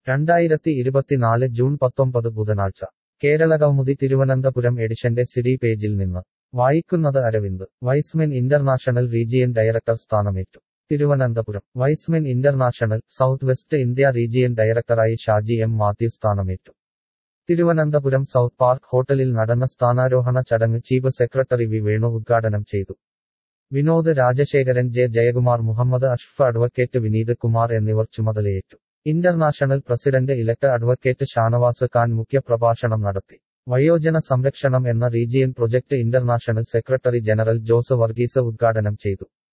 രണ്ടായിരത്തി ഇരുപത്തിനാല് ജൂൺ പത്തൊമ്പത് ബുധനാഴ്ച കേരള കൗമുദി തിരുവനന്തപുരം എഡിഷന്റെ സിഡി പേജിൽ നിന്ന് വായിക്കുന്നത് Aravind Y's Men International region director സ്ഥാനമേറ്റു Thiruvananthapuram Y's Men International south west India region ഡയറക്ടറായി ഷാജി എം മാത്യു സ്ഥാനമേറ്റു തിരുവനന്തപുരം സൗത്ത് പാർക്ക് ഹോട്ടലിൽ നടന്ന സ്ഥാനാരോഹണ ചടങ്ങ് ചീഫ് സെക്രട്ടറി വി വേണു ഉദ്ഘാടനം ചെയ്തു വിനോദ് രാജശേഖരൻ ജെ ജയകുമാർ മുഹമ്മദ് അഷ്ഫ് അഡ്വക്കേറ്റ് വിനീത് കുമാർ എന്നിവർ ചുമതലയേറ്റു international president elect advocate Shanavas Khan മുഖ്യപ്രഭാഷണം നടത്തി വയോജന സംരക്ഷണം എന്ന region project international secretary general Jose Varghese ഉദ്ഘാടനം ചെയ്തു